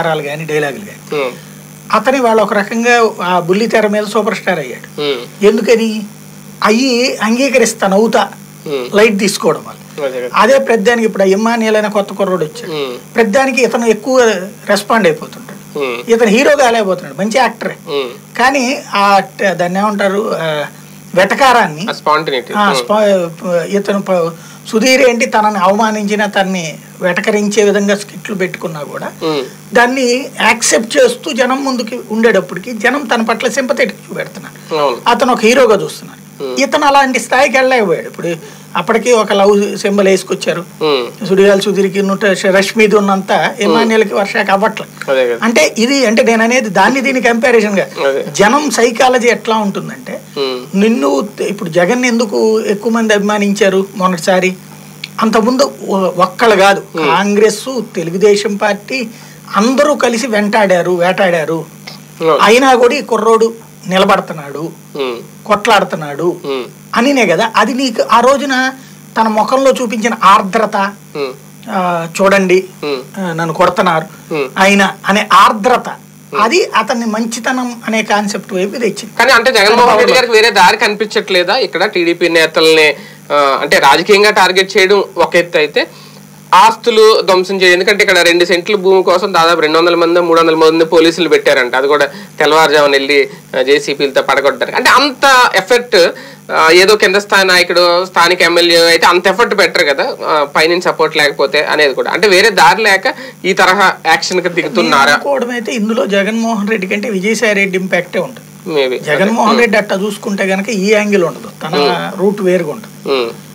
వ్యవహారాలు కానీ డైలాగులు కానీ ఉమ్, అతని వాళ్ళు ఒక రకంగా ఆ బుల్లి తెర మీద సూపర్ స్టార్ అయ్యాడు ఉమ్, ఎందుకని అయ్యి అంగీకరిస్తాను అవుతా ఉమ్, లైట్ తీసుకోవడం వల్ల అదే కదా. అదే ప్రద్దానికి ఇప్పుడు ఇమ్మానియల్ అనే కొత్త కుర్రోడు వచ్చాడు ఉమ్, ప్రద్దానికి ఇతను ఎక్కువ రెస్పాండ్ అయిపోతుంటాడు ఉమ్, ఇతను హీరో కాలేకపోతున్నాడు మంచి యాక్టరే ఉమ్. కానీ ఆ ట- దాన్ని ఏమంటారు ఆ, వెటకారాన్ని ఆ స్పాంటినిటీ ఆ, స్ప- ఇతను ప- సుధీర్ ఏంటి తనని అవమానించిన తన్ని వెటకరించే విధంగా స్కిట్లు పెట్టుకున్నా కూడా దాన్ని యాక్సెప్ట్ చేస్తూ జనం ముందుకి ఉండేటప్పటికి జనం తన పట్ల సింపతెటిక్ చూపెడుతున్నారు అవును అతను ఒక హీరోగా చూస్తున్నారు ఇతను అలాంటి స్థాయికి వెళ్ళలేకపోయాడు ఇప్పుడు అప్పటికి ఒక లవ్ సింబల్ వేసుకొచ్చారు ఉమ్, సుడిగాలి సుధీర్కి నుట్ట రష్మిది ఉన్నంత ఇమాన్యులకి వర్షాకి అవ్వట్లేదు అదే కదా అంటే ఇది అంటే నేను అనేది దాన్ని దీని కంపారిజన్ గా అదే. జనం సైకాలజీ ఎట్లా ఉంటుందంటే ఉమ్, నిన్ను ఇప్పుడు జగన్ ఎందుకు ఎక్కువ మంది అభిమానించారు మొన్నటిసారి అంతకుముందు ఒ- ఒక్కళ్ళు కాదు కాంగ్రెస్ తెలుగుదేశం పార్టీ అందరూ కలిసి వెంటాడారు వేటాడారు అవును. అయినా కూడా ఈ కుర్రోడు నిలబడుతున్నాడు ఉమ్, కొట్లాడుతున్నాడు ఉమ్, అనినే కదా అది నీకు ఆ రోజున తన ముఖంలో చూపించిన ఆర్ద్రత ఉమ్, ఆ, చూడండి ఉమ్, ఆ, నన్ను కొడుతున్నారు Hmm. ఆయన అనే ఆర్ద్రత అది అతన్ని మంచితనం అనే కాన్సెప్ట్ వైపు తెచ్చింది కానీ అంటే జగన్మోహన్ రెడ్డి గారికి వేరే దారి కనిపించట్లేదా ఇక్కడ టీడీపీ నేతల్ని ఆ, అంటే రాజకీయంగా టార్గెట్ చేయడం ఒక ఎత్తు అయితే ఆస్తులు ధ్వంసం చేయడం ఎందుకంటే ఇక్కడ రెండు సెంట్ల భూమి కోసం దాదాపు రెండు వందల మంది మూడు వందల మంది పోలీసులు పెట్టారంట అది కూడా తెల్లవారుజామున వెళ్ళి జేసీపీలతో పడగొట్టారు అంటే అంత ఎఫెక్ట్ ఏదో కింద స్థాయి నాయకుడు స్థానిక ఎమ్మెల్యే అయితే అంత ఎఫర్ట్ పెట్టరు కదా ఆ, పైనుంచి సపోర్ట్ లేకపోతే అనేది కూడా అంటే వేరే దారి లేక ఈ తరహా యాక్షన్ కి దిగుతున్నారా అనుకోవడం అయితే ఇందులో జగన్మోహన్ రెడ్డి కంటే విజయసాయి రెడ్డి ఇంపాక్టే ఉంటుంది మేబీ జగన్మోహన్ రెడ్డి అట్టా చూసుకుంటే గనక ఈ యాంగిల్ ఉండదు తన రూట్ వేరుగా ఉంటుంది